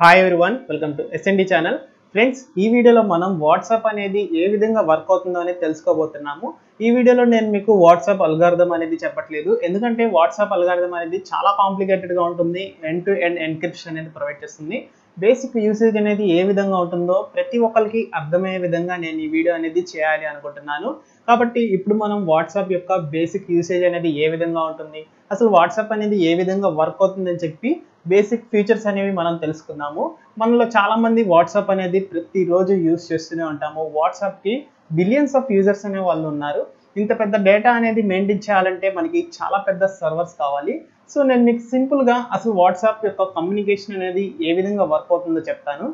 hi everyone welcome to SND channel friends ఈ వీడియోలో మనం వాట్సాప్ అనేది ఏ విధంగా వర్క్ అవుతుందో అనేది తెలుసుకోబోతున్నాము ఈ వీడియోలో నేను మీకు వాట్సాప్ అల్గారిథం అనేది చెప్పట్లేదు ఎందుకంటే వాట్సాప్ అల్గారిథం అనేది చాలా కాంప్లికేటెడ్గా ఉంటుంది ఎండ్ టు ఎండ్ ఎన్క్రిప్షన్ అనేది ప్రొవైడ్ చేస్తుంది బేసిక్ యూసేజ్ అనేది ఏ విధంగా ఉంటుందో ప్రతి ఒక్కరికి అర్థమయ్యే విధంగా నేను ఈ వీడియో అనేది చేయాలి అనుకుంటున్నాను కాబట్టి ఇప్పుడు మనం వాట్సాప్ యొక్క బేసిక్ యూసేజ్ అనేది ఏ విధంగా ఉంటుంది అసలు వాట్సాప్ అనేది ఏ విధంగా వర్క్ అవుతుందని చెప్పి బేసిక్ ఫీచర్స్ అనేవి మనం తెలుసుకుందాము మనలో చాలా మంది వాట్సాప్ అనేది ప్రతిరోజు యూజ్ చేస్తూనే ఉంటాము వాట్సాప్కి బిలియన్స్ ఆఫ్ యూజర్స్ అనే వాళ్ళు ఉన్నారు ఇంత పెద్ద డేటా అనేది మెయింటైన్ చేయాలంటే మనకి చాలా పెద్ద సర్వర్స్ కావాలి సో నేను మీకు సింపుల్గా అసలు వాట్సాప్ యొక్క కమ్యూనికేషన్ అనేది ఏ విధంగా వర్క్ అవుతుందో చెప్తాను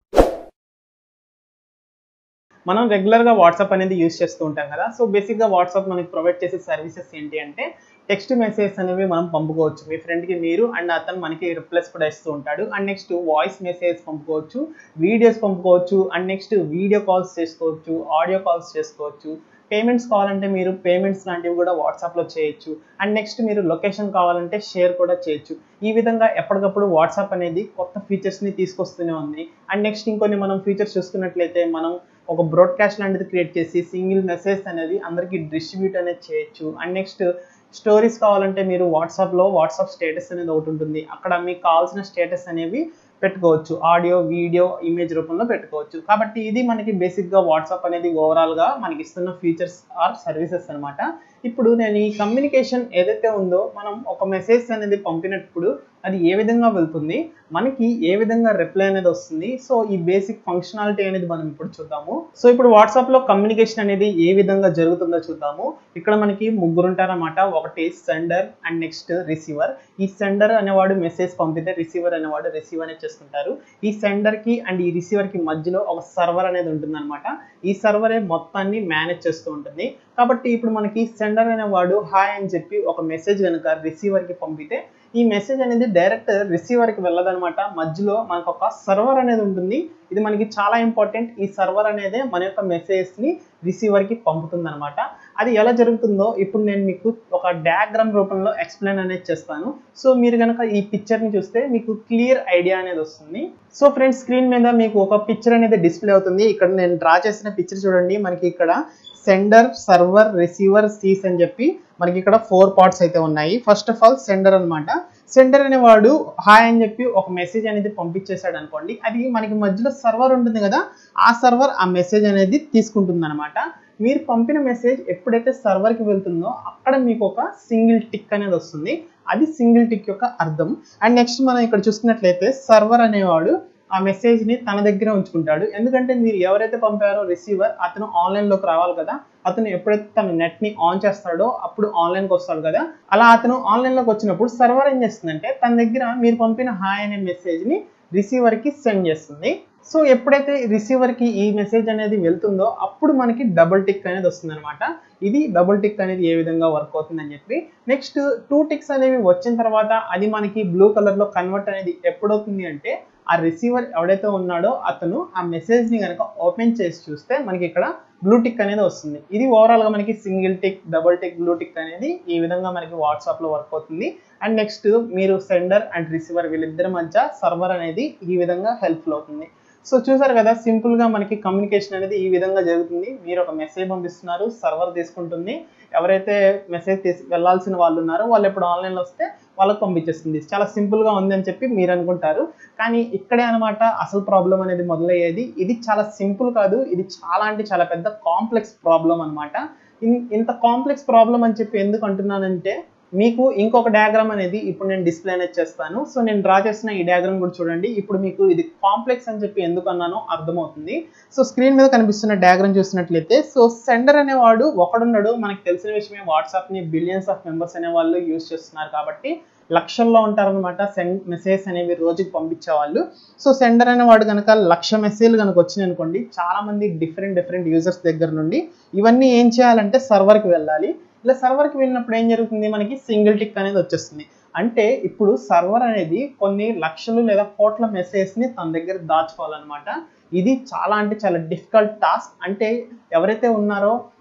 మనం రెగ్యులర్గా వాట్సాప్ అనేది యూజ్ చేస్తూ ఉంటాం కదా సో బేసిక్గా వాట్సాప్ మనకి ప్రొవైడ్ చేసే సర్వీసెస్ ఏంటి అంటే టెక్స్ట్ మెసేజ్ అనేవి మనం పంపుకోవచ్చు మీ ఫ్రెండ్కి మీరు అండ్ అతను మనకి రిప్లైస్ కూడా ఇస్తూ ఉంటాడు అండ్ నెక్స్ట్ వాయిస్ మెసేజ్ పంపుకోవచ్చు వీడియోస్ పంపుకోవచ్చు అండ్ నెక్స్ట్ వీడియో కాల్స్ చేసుకోవచ్చు ఆడియో కాల్స్ చేసుకోవచ్చు పేమెంట్స్ కావాలంటే మీరు పేమెంట్స్ లాంటివి కూడా వాట్సాప్లో చేయొచ్చు అండ్ నెక్స్ట్ మీరు లొకేషన్ కావాలంటే షేర్ కూడా చేయొచ్చు ఈ విధంగా ఎప్పటికప్పుడు వాట్సాప్ అనేది కొత్త ఫీచర్స్ని తీసుకొస్తూనే ఉంది అండ్ నెక్స్ట్ ఇంకొన్ని మనం ఫీచర్స్ చూసుకున్నట్లయితే మనం ఒక బ్రాడ్కాస్ట్ లాంటిది క్రియేట్ చేసి సింగిల్ మెసేజ్ అనేది అందరికీ డిస్ట్రిబ్యూట్ అనేది చేయొచ్చు అండ్ నెక్స్ట్ స్టోరీస్ కావాలంటే మీరు వాట్సాప్లో వాట్సాప్ స్టేటస్ అనేది ఒకటి ఉంటుంది అక్కడ మీకు కావాల్సిన స్టేటస్ అనేవి పెట్టుకోవచ్చు ఆడియో వీడియో ఇమేజ్ రూపంలో పెట్టుకోవచ్చు కాబట్టి ఇది మనకి బేసిక్గా వాట్సాప్ అనేది ఓవరాల్గా మనకి ఇస్తున్న ఫీచర్స్ ఆర్ సర్వీసెస్ అనమాట ఇప్పుడు నేను ఈ కమ్యూనికేషన్ ఏదైతే ఉందో మనం ఒక మెసేజ్ అనేది పంపినప్పుడు అది ఏ విధంగా వెళ్తుంది మనకి ఏ విధంగా రిప్లై అనేది వస్తుంది సో ఈ బేసిక్ ఫంక్షనాలిటీ అనేది మనం ఇప్పుడు చూద్దాము సో ఇప్పుడు వాట్సాప్ లో కమ్యూనికేషన్ అనేది ఏ విధంగా జరుగుతుందో చూద్దాము ఇక్కడ మనకి ముగ్గురు ఉంటారన్నమాట ఒకటి సెండర్ అండ్ నెక్స్ట్ రిసీవర్ ఈ సెండర్ అనేవాడు మెసేజ్ పంపితే రిసీవర్ అనేవాడు రిసీవ్ అనేది చేసుకుంటారు ఈ సెండర్ కి అండ్ ఈ రిసీవర్ కి మధ్యలో ఒక సర్వర్ అనేది ఉంటుంది ఈ సర్వరే మొత్తాన్ని మేనేజ్ చేస్తూ ఉంటుంది కాబట్టి ఇప్పుడు మనకి సెండర్ అనేవాడు హాయ్ అని చెప్పి ఒక మెసేజ్ కనుక రిసీవర్ కి పంపితే ఈ మెసేజ్ అనేది డైరెక్ట్ రిసీవర్కి వెళ్ళదనమాట మధ్యలో మనకు ఒక సర్వర్ అనేది ఉంటుంది ఇది మనకి చాలా ఇంపార్టెంట్ ఈ సర్వర్ అనేది మన యొక్క మెసేజ్ని రిసీవర్కి పంపుతుంది అనమాట అది ఎలా జరుగుతుందో ఇప్పుడు నేను మీకు ఒక డయాగ్రామ్ రూపంలో ఎక్స్ప్లెయిన్ అనేది చేస్తాను సో మీరు కనుక ఈ పిక్చర్ని చూస్తే మీకు క్లియర్ ఐడియా అనేది వస్తుంది సో ఫ్రెండ్స్ స్క్రీన్ మీద మీకు ఒక పిక్చర్ అనేది డిస్ప్లే అవుతుంది ఇక్కడ నేను డ్రా చేసిన పిక్చర్ చూడండి మనకి ఇక్కడ సెండర్ సర్వర్ రిసీవర్ సీస్ అని చెప్పి మనకి ఇక్కడ ఫోర్ పార్ట్స్ అయితే ఉన్నాయి ఫస్ట్ ఆఫ్ ఆల్ సెండర్ అనమాట సెండర్ అనేవాడు హాయ్ అని చెప్పి ఒక మెసేజ్ అనేది పంపించేశాడు అనుకోండి అది మనకి మధ్యలో సర్వర్ ఉంటుంది కదా ఆ సర్వర్ ఆ మెసేజ్ అనేది తీసుకుంటుంది అనమాట మీరు పంపిన మెసేజ్ ఎప్పుడైతే సర్వర్కి వెళ్తుందో అక్కడ మీకు ఒక సింగిల్ టిక్ అనేది వస్తుంది అది సింగిల్ టిక్ యొక్క అర్థం అండ్ నెక్స్ట్ మనం ఇక్కడ చూసుకున్నట్లయితే సర్వర్ అనేవాడు ఆ మెసేజ్ని తన దగ్గర ఉంచుకుంటాడు ఎందుకంటే మీరు ఎవరైతే పంపారో రిసీవర్ అతను ఆన్లైన్లోకి రావాలి కదా అతను ఎప్పుడైతే తన నెట్ని ఆన్ చేస్తాడో అప్పుడు ఆన్లైన్కి వస్తాడు కదా అలా అతను ఆన్లైన్లోకి వచ్చినప్పుడు సర్వర్ ఏం చేస్తుందంటే తన దగ్గర మీరు పంపిన హాయ్ అనే మెసేజ్ని రిసీవర్కి సెండ్ చేస్తుంది సో ఎప్పుడైతే రిసీవర్కి ఈ మెసేజ్ అనేది వెళ్తుందో అప్పుడు మనకి డబుల్ టిక్ అనేది వస్తుంది అనమాట ఇది డబుల్ టిక్ అనేది ఏ విధంగా వర్క్ అవుతుందని చెప్పి నెక్స్ట్ టూ టిక్స్ అనేవి వచ్చిన తర్వాత అది మనకి బ్లూ కలర్లో కన్వర్ట్ అనేది ఎప్పుడవుతుంది అంటే ఆ రిసీవర్ ఎవడైతే ఉన్నాడో అతను ఆ మెసేజ్ని కనుక ఓపెన్ చేసి చూస్తే మనకి ఇక్కడ బ్లూ టిక్ అనేది వస్తుంది ఇది ఓవరాల్గా మనకి single tick double tick blue tick అనేది ఈ విధంగా మనకి వాట్సాప్లో వర్క్ అవుతుంది అండ్ నెక్స్ట్ మీరు సెండర్ అండ్ రిసీవర్ వీళ్ళిద్దరి మధ్య సర్వర్ అనేది ఈ విధంగా హెల్ప్ఫుల్ అవుతుంది సో చూసారు కదా సింపుల్గా మనకి కమ్యూనికేషన్ అనేది ఈ విధంగా జరుగుతుంది మీరు ఒక మెసేజ్ పంపిస్తున్నారు సర్వర్ తీసుకుంటుంది ఎవరైతే మెసేజ్ తీసి వెళ్ళాల్సిన వాళ్ళు ఉన్నారో వాళ్ళు ఎప్పుడు ఆన్లైన్లో వస్తే వాళ్ళకి పంపించేస్తుంది చాలా సింపుల్గా ఉంది అని చెప్పి మీరు అనుకుంటారు కానీ ఇక్కడే అనమాట అసలు ప్రాబ్లం అనేది మొదలయ్యేది ఇది చాలా సింపుల్ కాదు ఇది చాలా అంటే చాలా పెద్ద కాంప్లెక్స్ ప్రాబ్లం అనమాట ఇంత కాంప్లెక్స్ ప్రాబ్లం అని చెప్పి ఎందుకు అంటున్నానంటే మీకు ఇంకొక డయాగ్రామ్ అనేది ఇప్పుడు నేను డిస్ప్లే అనేది చేస్తాను సో నేను డ్రా చేసిన ఈ డయాగ్రామ్ కూడా చూడండి ఇప్పుడు మీకు ఇది కాంప్లెక్స్ అని చెప్పి ఎందుకు అన్నానో అర్థమవుతుంది సో స్క్రీన్ మీద కనిపిస్తున్న డయాగ్రామ్ చూసినట్లయితే సో సెండర్ అనేవాడు ఒకడున్నాడు మనకు తెలిసిన విషయమే వాట్సాప్ని బిలియన్స్ ఆఫ్ మెంబర్స్ అనే వాళ్ళు యూజ్ చేస్తున్నారు కాబట్టి లక్షల్లో ఉంటారనమాట సెండ్ మెసేజ్ అనేవి రోజుకి పంపించే వాళ్ళు సో సెండర్ అనేవాడు కనుక లక్ష మెసేజ్లు కనుక వచ్చినాయి అనుకోండి చాలా మంది డిఫరెంట్ డిఫరెంట్ యూజర్స్ దగ్గర నుండి ఇవన్నీ ఏం చేయాలంటే సర్వర్కి వెళ్ళాలి ఇలా సర్వర్కి వెళ్ళినప్పుడు ఏం జరుగుతుంది మనకి సింగిల్ టిక్ అనేది వచ్చేస్తుంది అంటే ఇప్పుడు సర్వర్ అనేది కొన్ని లక్షలు లేదా కోట్ల మెసేజ్ని తన దగ్గర దాచుకోవాలన్నమాట ఇది చాలా అంటే చాలా డిఫికల్ట్ టాస్క్ అంటే ఎవరైతే ఉన్నారో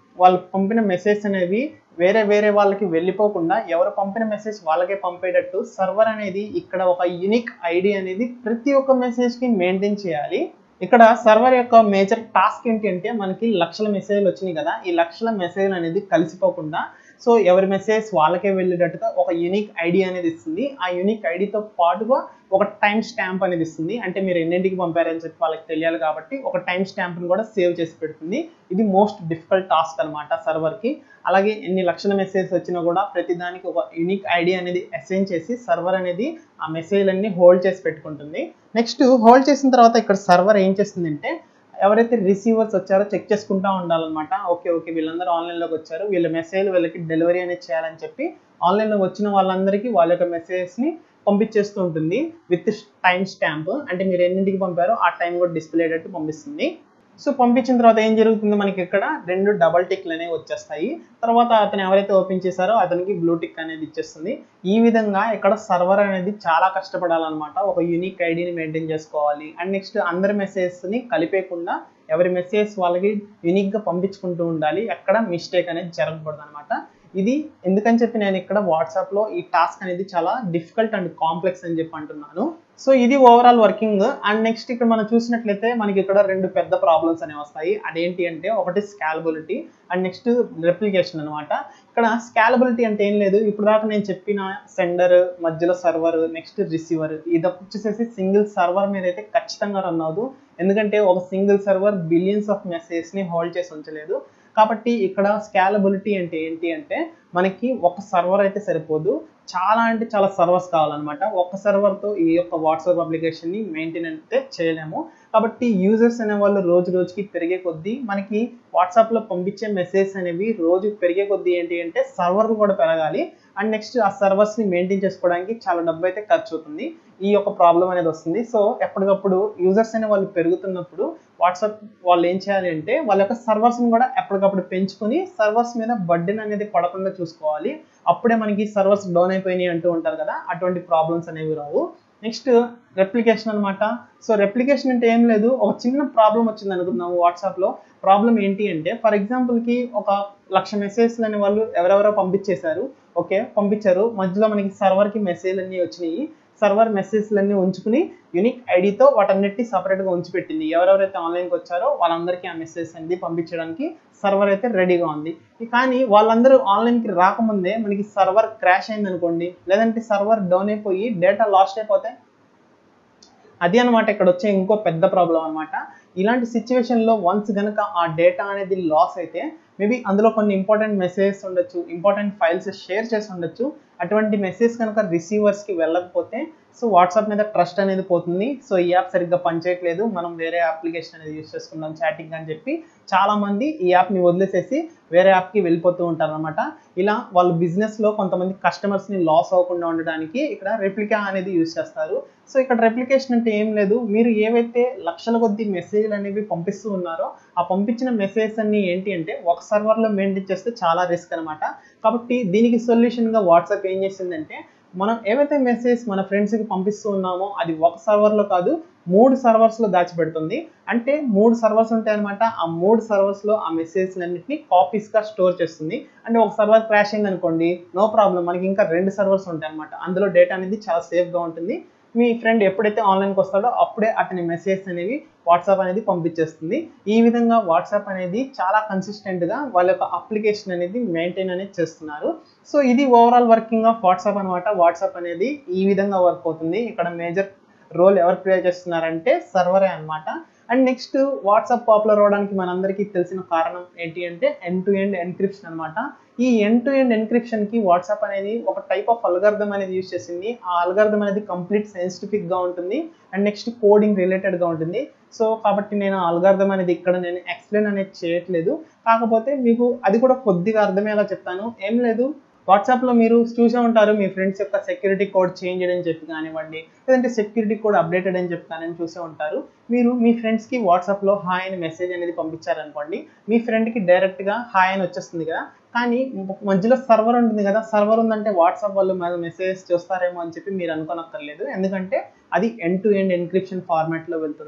వాళ్ళు పంపిన మెసేజ్ అనేవి వేరే వేరే వాళ్ళకి వెళ్ళిపోకుండా ఎవరు పంపిన మెసేజ్ వాళ్ళకే పంపేటట్టు సర్వర్ అనేది ఇక్కడ ఒక యునిక్ ఐడి అనేది ప్రతి ఒక్క మెసేజ్కి మెయింటైన్ చేయాలి ఇక్కడ సర్వర్ యొక్క మేజర్ టాస్క్ ఏంటి అంటే మనకి లక్షల మెసేజ్లు వచ్చినాయి కదా ఈ లక్షల మెసేజ్లు అనేది కలిసిపోకుండా సో ఎవరి మెసేజ్ వాళ్ళకే వెళ్ళేటట్టుగా ఒక యూనిక్ ఐడి అనేది ఇస్తుంది ఆ యూనిక్ ఐడితో పాటుగా ఒక టైం స్టాంప్ అనేది ఇస్తుంది అంటే మీరు ఎన్నింటికి పంపారని చెప్పి వాళ్ళకి తెలియాలి కాబట్టి ఒక టైం స్టాంప్ని కూడా సేవ్ చేసి పెడుతుంది ఇది మోస్ట్ డిఫికల్ట్ టాస్క్ అనమాట సర్వర్కి అలాగే ఎన్ని లక్షల మెసేజ్ వచ్చినా కూడా ప్రతిదానికి ఒక యూనిక్ ఐడి అనేది అసైన్ చేసి సర్వర్ అనేది ఆ మెసేజ్లన్నీ హోల్డ్ చేసి పెట్టుకుంటుంది నెక్స్ట్ హోల్డ్ చేసిన తర్వాత ఇక్కడ సర్వర్ ఏం చేస్తుందంటే ఎవరైతే రిసీవర్స్ వచ్చారో చెక్ చేసుకుంటా ఉండాలన్నమాట ఓకే ఓకే వీళ్ళందరూ ఆన్లైన్లోకి వచ్చారు వీళ్ళ మెసేజ్ వీళ్ళకి డెలివరీ అనేది చేయాలని చెప్పి ఆన్లైన్లో వచ్చిన వాళ్ళందరికీ వాళ్ళ యొక్క మెసేజెస్ని పంపించేస్తూ ఉంటుంది విత్ టైం స్టాంప్ అంటే మీరు ఎన్నింటికి పంపారో ఆ టైం కూడా డిస్ప్లే అయ్యేటట్టు పంపిస్తుంది సో పంపించిన తర్వాత ఏం జరుగుతుంది మనకి ఇక్కడ రెండు డబల్ టిక్లు అనేవి వచ్చేస్తాయి తర్వాత అతను ఎవరైతే ఓపెన్ చేశారో అతనికి బ్లూ టిక్ అనేది ఇచ్చేస్తుంది ఈ విధంగా ఇక్కడ సర్వర్ అనేది చాలా కష్టపడాలన్నమాట ఒక యూనిక్ ఐడిని మెయింటైన్ చేసుకోవాలి అండ్ నెక్స్ట్ అందరి మెసేజ్ని కలిపేయకుండా ఎవరి మెసేజ్ వాళ్ళకి యూనిక్గా పంపించుకుంటూ ఉండాలి ఎక్కడ మిస్టేక్ అనేది జరగకూడదు అనమాట ఇది ఎందుకని చెప్పి నేను ఇక్కడ వాట్సాప్లో ఈ టాస్క్ అనేది చాలా డిఫికల్ట్ అండ్ కాంప్లెక్స్ అని చెప్పి అంటున్నాను సో ఇది ఓవరాల్ వర్కింగ్ అండ్ నెక్స్ట్ ఇక్కడ మనం చూసినట్లయితే మనకి ఇక్కడ రెండు పెద్ద ప్రాబ్లమ్స్ అనేవి వస్తాయి అదేంటి అంటే ఒకటి స్కాలబిలిటీ అండ్ నెక్స్ట్ రెప్లికేషన్ అనమాట ఇక్కడ స్కాలబిలిటీ అంటే ఏం లేదు ఇప్పుడు దాకా నేను చెప్పిన సెండర్ మధ్యలో సర్వర్ నెక్స్ట్ రిసీవర్ ఇది వచ్చేసేసి సింగిల్ సర్వర్ మీద అయితే ఖచ్చితంగా రన్ అవ్వదు ఎందుకంటే ఒక సింగిల్ సర్వర్ బిలియన్స్ ఆఫ్ మెసేజ్ని హోల్డ్ చేసి ఉంచలేదు కాబట్టి ఇక్కడ స్కాలబిలిటీ అంటే ఏంటి అంటే మనకి ఒక సర్వర్ అయితే సరిపోదు చాలా అంటే చాలా సర్వర్స్ కావాలన్నమాట ఒక సర్వర్తో ఈ యొక్క వాట్సాప్ అప్లికేషన్ని మెయింటైన్ అయితే చేయలేము కాబట్టి యూజర్స్ అనే వాళ్ళు రోజు రోజుకి పెరిగే కొద్దీ మనకి వాట్సాప్లో పంపించే మెసేజ్ అనేవి రోజు పెరిగే కొద్దీ ఏంటి అంటే సర్వర్లు కూడా పెరగాలి అండ్ నెక్స్ట్ ఆ సర్వర్స్ని మెయింటైన్ చేసుకోవడానికి చాలా డబ్బు అయితే ఖర్చు అవుతుంది ఈ యొక్క ప్రాబ్లం అనేది వస్తుంది సో ఎప్పటికప్పుడు యూజర్స్ అనే వాళ్ళు పెరుగుతున్నప్పుడు వాట్సాప్ వాళ్ళు ఏం చేయాలి అంటే వాళ్ళ యొక్క సర్వర్స్ని కూడా ఎప్పటికప్పుడు పెంచుకొని సర్వర్స్ మీద బర్డెన్ అనేది పడకుండా చూసుకోవాలి అప్పుడే మనకి సర్వర్స్ డౌన్ అయిపోయినాయి అంటూ ఉంటారు కదా అటువంటి ప్రాబ్లమ్స్ అనేవి రావు నెక్స్ట్ రెప్లికేషన్ అనమాట సో రెప్లికేషన్ అంటే ఏం లేదు ఒక చిన్న ప్రాబ్లం వచ్చింది అనుకుందాము వాట్సాప్లో ప్రాబ్లం ఏంటి అంటే ఫర్ ఎగ్జాంపుల్కి ఒక లక్ష మెసేజ్లు అనే వాళ్ళు ఎవరెవరో పంపించేశారు ఓకే పంపించారు మధ్యలో మనకి సర్వర్కి మెసేజ్లు అన్నీ వచ్చినాయి సర్వర్ మెసేజ్లన్నీ ఉంచుకుని యూనిక్ ఐడితో వాటన్నిటిని సపరేట్గా ఉంచిపెట్టింది ఎవరెవరైతే ఆన్లైన్కి వచ్చారో వాళ్ళందరికీ ఆ మెసేజ్ అనేది పంపించడానికి సర్వర్ అయితే రెడీగా ఉంది కానీ వాళ్ళందరూ ఆన్లైన్కి రాకముందే మనకి సర్వర్ క్రాష్ అయింది అనుకోండి లేదంటే సర్వర్ డౌన్ అయిపోయి డేటా లాస్ట్ అయిపోతే అది అనమాట ఇక్కడ వచ్చే ఇంకో పెద్ద ప్రాబ్లం అనమాట ఇలాంటి సిచ్యువేషన్లో వన్స్ కనుక ఆ డేటా అనేది లాస్ అయితే మేబీ అందులో కొన్ని ఇంపార్టెంట్ మెసేజెస్ ఉండొచ్చు ఇంపార్టెంట్ ఫైల్స్ షేర్ చేసి ఉండొచ్చు అటువంటి మెసేజ్ కనుక రిసీవర్స్కి వెళ్ళకపోతే సో వాట్సాప్ మీద ట్రస్ట్ అనేది పోతుంది సో ఈ యాప్ సరిగ్గా పనిచేయట్లేదు మనం వేరే అప్లికేషన్ అనేది యూస్ చేసుకుందాం చాటింగ్ అని చెప్పి చాలామంది ఈ యాప్ని వదిలేసేసి వేరే యాప్కి వెళ్ళిపోతూ ఉంటారు అనమాట ఇలా వాళ్ళు బిజినెస్లో కొంతమంది కస్టమర్స్ని లాస్ అవ్వకుండా ఉండడానికి ఇక్కడ రెప్లికా అనేది యూస్ చేస్తారు సో ఇక్కడ రెప్లికేషన్ అంటే ఏం లేదు మీరు ఏవైతే లక్షల కొద్ది మెసేజ్లు అనేవి పంపిస్తూ ఉన్నారో ఆ పంపించిన మెసేజ్ అన్ని ఏంటి అంటే ఒక సర్వర్లో మెయింటైన్ చేస్తే చాలా రిస్క్ అనమాట కాబట్టి దీనికి సొల్యూషన్గా వాట్సాప్ ఏం చేసిందంటే మనం ఏవైతే మెసేజ్ మన ఫ్రెండ్స్కి పంపిస్తూ ఉన్నామో అది ఒక సర్వర్లో కాదు మూడు సర్వర్స్లో దాచిపెడుతుంది అంటే మూడు సర్వర్స్ ఉంటాయి అనమాట ఆ మూడు సర్వర్స్లో ఆ మెసేజ్లన్నింటినీ కాపీస్గా స్టోర్ చేస్తుంది అంటే ఒక సర్వర్ క్రాష్ అయింది అనుకోండి నో ప్రాబ్లం మనకి ఇంకా రెండు సర్వర్స్ ఉంటాయి అనమాట అందులో డేటా అనేది చాలా సేఫ్గా ఉంటుంది మీ ఫ్రెండ్ ఎప్పుడైతే ఆన్లైన్కి వస్తాడో అప్పుడే అతని మెసేజ్ అనేవి వాట్సాప్ అనేది పంపించేస్తుంది ఈ విధంగా వాట్సాప్ అనేది చాలా కన్సిస్టెంట్గా వాళ్ళ యొక్క అప్లికేషన్ అనేది మెయింటైన్ అనేది చేస్తున్నారు సో ఇది ఓవరాల్ వర్కింగ్ ఆఫ్ వాట్సాప్ అనమాట వాట్సాప్ అనేది ఈ విధంగా వర్క్ అవుతుంది ఇక్కడ మేజర్ రోల్ ఎవరు ప్లే చేస్తున్నారంటే సర్వరే అనమాట అండ్ నెక్స్ట్ వాట్సాప్ పాపులర్ అవడానికి మనందరికీ తెలిసిన కారణం ఏంటి అంటే ఎండ్ టు ఎండ్ ఎన్క్రిప్షన్ అనమాట ఈ ఎండ్ టు ఎండ్ ఎన్క్రిప్షన్కి వాట్సాప్ అనేది ఒక టైప్ ఆఫ్ అల్గార్థం అనేది యూజ్ చేసింది ఆ అల్గార్థం అనేది కంప్లీట్ సైంటిఫిక్గా ఉంటుంది అండ్ నెక్స్ట్ కోడింగ్ రిలేటెడ్గా ఉంటుంది సో కాబట్టి నేను అల్గార్థం అనేది ఇక్కడ నేను ఎక్స్ప్లెయిన్ అనేది చేయట్లేదు కాకపోతే మీకు అది కూడా కొద్దిగా అర్థమయ్యేలా చెప్తాను ఏం లేదు వాట్సాప్లో మీరు చూసే ఉంటారు మీ ఫ్రెండ్స్ యొక్క సెక్యూరిటీ కోడ్ చేంజ్ అని చెప్పి కానివ్వండి లేదంటే సెక్యూరిటీ కోడ్ అప్డేటెడ్ అని చెప్పి కానీ చూసే ఉంటారు మీరు మీ ఫ్రెండ్స్కి వాట్సాప్లో హాయ్ అని మెసేజ్ అనేది పంపించారనుకోండి మీ ఫ్రెండ్కి డైరెక్ట్గా హాయ్ అని వచ్చేస్తుంది కదా కానీ మధ్యలో సర్వర్ ఉంటుంది కదా సర్వర్ ఉందంటే వాట్సాప్ వాళ్ళు మెసేజ్ చూస్తారేమో అని చెప్పి మీరు అనుకోనక్కర్లేదు ఎందుకంటే అది ఎండ్ టు ఎండ్ ఎన్క్రిప్షన్ ఫార్మాట్లో వెళ్తుంది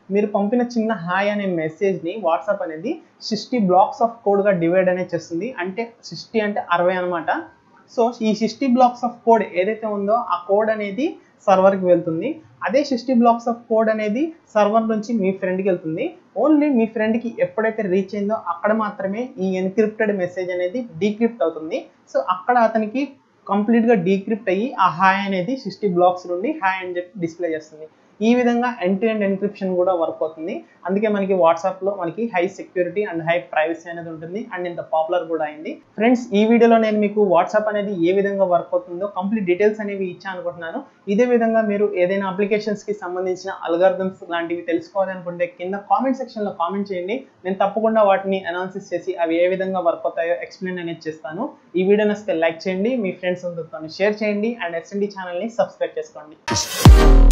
మీరు పంపిన చిన్న హాయ్ అనే మెసేజ్ని వాట్సాప్ అనేది సిక్స్టీ బ్లాక్స్ ఆఫ్ కోడ్గా డివైడ్ అనేది చేస్తుంది అంటే సిక్స్టీ అంటే అరవై అనమాట సో ఈ సిక్స్టీ బ్లాక్స్ ఆఫ్ కోడ్ ఏదైతే ఉందో ఆ కోడ్ అనేది సర్వర్కి వెళ్తుంది అదే సిక్స్టీ బ్లాక్స్ ఆఫ్ కోడ్ అనేది సర్వర్ నుంచి మీ ఫ్రెండ్కి వెళ్తుంది ఓన్లీ మీ ఫ్రెండ్కి ఎప్పుడైతే రీచ్ అయిందో అక్కడ మాత్రమే ఈ ఎన్క్రిప్టెడ్ మెసేజ్ అనేది డీక్రిప్ట్ అవుతుంది సో అక్కడ అతనికి కంప్లీట్గా డీక్రిప్ట్ అయ్యి ఆ హాయ్ అనేది సిక్స్టీ బ్లాక్స్ నుండి హాయ్ అని చెప్పి డిస్ప్లే చేస్తుంది ఈ విధంగా ఎండ్ టు ఎండ్ ఎన్క్రిప్షన్ కూడా వర్క్ అవుతుంది అందుకే మనకి వాట్సాప్లో మనకి high security and high privacy అనేది ఉంటుంది అండ్ ఇంత పాపులర్ కూడా అయింది ఫ్రెండ్స్ ఈ వీడియోలో నేను మీకు వాట్సాప్ అనేది ఏ విధంగా వర్క్ అవుతుందో కంప్లీట్ డీటెయిల్స్ అనేవి ఇచ్చా అనుకుంటున్నాను ఇదే విధంగా మీరు ఏదైనా అప్లికేషన్స్కి సంబంధించిన అల్గారిథమ్స్ లాంటివి తెలుసుకోవాలనుకుంటే కింద కామెంట్ సెక్షన్లో కామెంట్ చేయండి నేను తప్పకుండా వాటిని అనాలిసిస్ చేసి అవి ఏ విధంగా వర్క్ అవుతాయో ఎక్స్ప్లెయిన్ అనేది చేస్తాను ఈ వీడియో నచ్చితే లైక్ చేయండి మీ ఫ్రెండ్స్ అందరితో షేర్ చేయండి అండ్ ఎస్ఎండి ఛానల్ని సబ్స్క్రైబ్ చేసుకోండి